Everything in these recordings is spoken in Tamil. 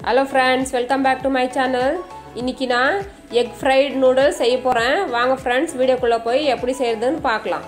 hello friends welcome back to my channel இன்னைக்கு நான் எக் ஃப்ரைட் நூடுல்ஸ் செய்ய போகிறேன் வாங்க ஃப்ரெண்ட்ஸ் வீடியோக்குள்ளே போய் எப்படி செய்யறதுன்னு பார்க்கலாம்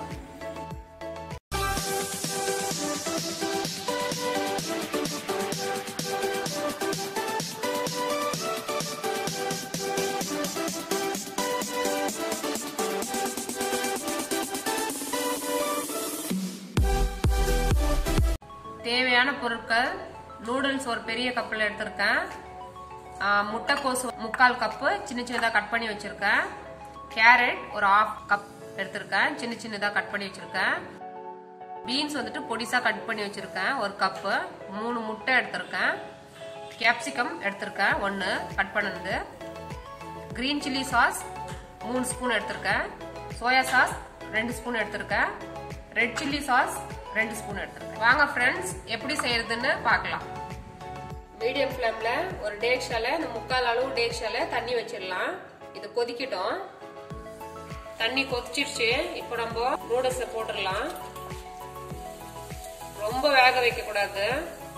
தேவையான பொருட்கள் நூடுல்ஸ் ஒரு பெரிய கப்பில் எடுத்திருக்கேன் முட்டைக்கோசு முக்கால் கப்பு சின்ன சின்னதாக கட் பண்ணி வச்சிருக்கேன் கேரட் ஒரு ஆஃப் கப் எடுத்திருக்கேன் சின்ன சின்னதாக கட் பண்ணி வச்சிருக்கேன் பீன்ஸ் வந்துட்டு பொடிசா கட் பண்ணி வச்சிருக்கேன் ஒரு கப்பு மூணு முட்டை எடுத்திருக்கேன் கேப்சிகம் எடுத்திருக்கேன் ஒன்று கட் பண்ணது கிரீன் சில்லி சாஸ் மூணு ஸ்பூன் எடுத்திருக்கேன் சோயா சாஸ் ரெண்டு ஸ்பூன் எடுத்திருக்கேன் ரெட் சில்லி சாஸ் ரெண்டு ஸ்பூன் எடுத்திருக்கேன் வாங்க ஃப்ரெண்ட்ஸ் எப்படி செய்யறதுன்னு பார்க்கலாம் மீடியம் ஃப்ளேம்ல ஒரு டேக்ஷால இந்த முக்கால் அளவு டேக்ஷால தண்ணி வச்சிடலாம் இது கொதிக்கட்டும் தண்ணி கொதிச்சிருச்சு இப்போ நம்ம நூடுல்ஸை போட்டுடலாம் ரொம்ப வேக வைக்க கூடாது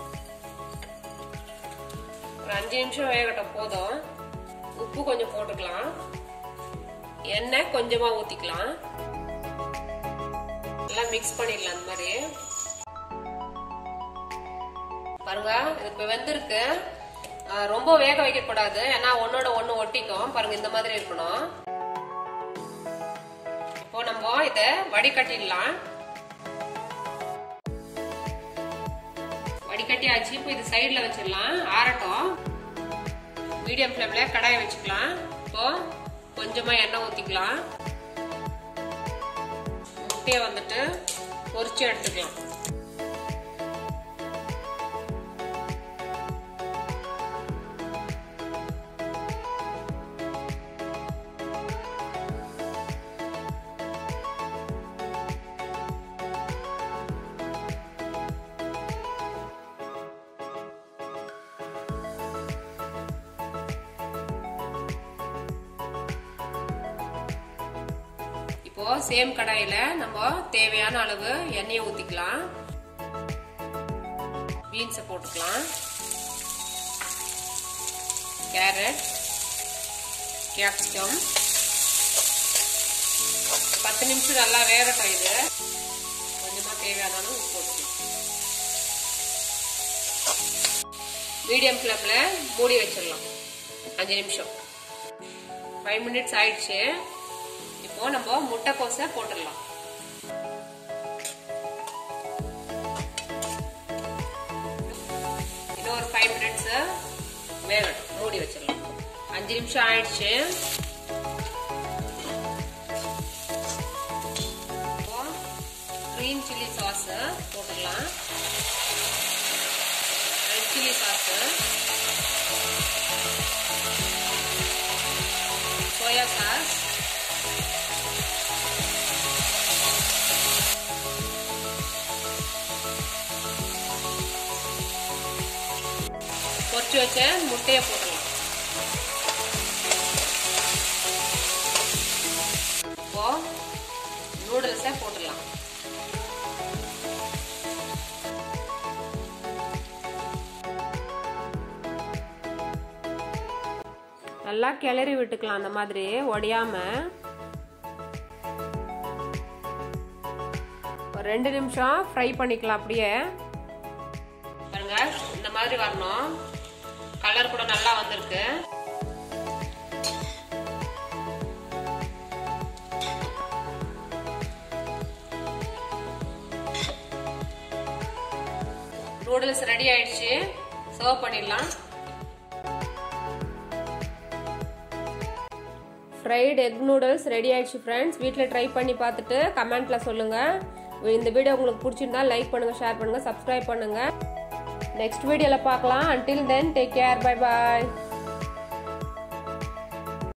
ஒரு அஞ்சு நிமிஷம் வேகட்டும் போதும் உப்பு கொஞ்சம் போட்டுக்கலாம் எண்ணெய் கொஞ்சமா ஊத்திக்கலாம் எல்லாம் மிக்ஸ் பண்ணிடலாம் அந்த மாதிரி பாருங்க இது இப்ப வெந்திருக்கு ரொம்ப வேக வைக்க கூடாது ஏன்னா ஒன்னோட ஒண்ணு ஒட்டிக்கும் பாருங்க இந்த மாதிரி இருக்கணும் இப்போ நம்ம இத வடிகட்டிடலாம் வடிகட்டி ஆச்சு இப்போ இது சைட்ல வச்சிடலாம் ஆறட்டும் மீடியம் ஃப்ளேம்ல கடாயை வச்சுக்கலாம் இப்போ கொஞ்சமா எண்ணெய் ஊத்திக்கலாம் முட்டையை வந்துட்டு பொரிச்சு எடுத்துக்கலாம் இப்போ சேம் கடாயில நம்ம தேவையான அளவு எண்ணெயை ஊத்திக்கலாம் பீன்ஸை போட்டுக்கலாம் கேரட் கேப்சிகம் பத்து நிமிஷம் நல்லா வேகட்டும் இது கொஞ்சமா தேவையான அளவு உப்பு போட்டுக்கலாம் மீடியம் ஃப்ளேம்ல மூடி வச்சிடலாம் அஞ்சு நிமிஷம் ஃபைவ் மினிட்ஸ் ஆயிடுச்சு இப்போ நம்ம முட்டைக்கோசை போட்டுடலாம் இன்னும் ஒரு ஃபைவ் மினிட்ஸ் வேகட்டும் மூடி வச்சிடலாம் அஞ்சு நிமிஷம் ஆயிடுச்சு கிரீன் சில்லி சாஸ் போட்டுடலாம் red chilli sauce soya sauce பொரிச்சு வச்ச முட்டையை போட்டுடலாம் இப்போ நூடுல்ஸை போட்டுடலாம் நல்லா கிளறி விட்டுக்கலாம் அந்த மாதிரி ஒடியாம ஒரு ரெண்டு நிமிஷம் ஃப்ரை பண்ணிக்கலாம் அப்படியே பாருங்க இந்த மாதிரி வரணும் கலர் கூட நல்லா வந்திருக்கு நூடுல்ஸ் ரெடி ஆயிடுச்சு சர்வ் பண்ணிடலாம் ஃப்ரைட் எக் நூடுல்ஸ் ரெடி ஆயிடுச்சு ஃப்ரெண்ட்ஸ் வீட்டில் ட்ரை பண்ணி பார்த்துட்டு கமெண்ட்ல சொல்லுங்க இந்த வீடியோ உங்களுக்கு பிடிச்சிருந்தா லைக் பண்ணுங்க ஷேர் பண்ணுங்க சப்ஸ்கிரைப் பண்ணுங்க நெக்ஸ்ட் வீடியோவில் பார்க்கலாம் until then take care bye பாய்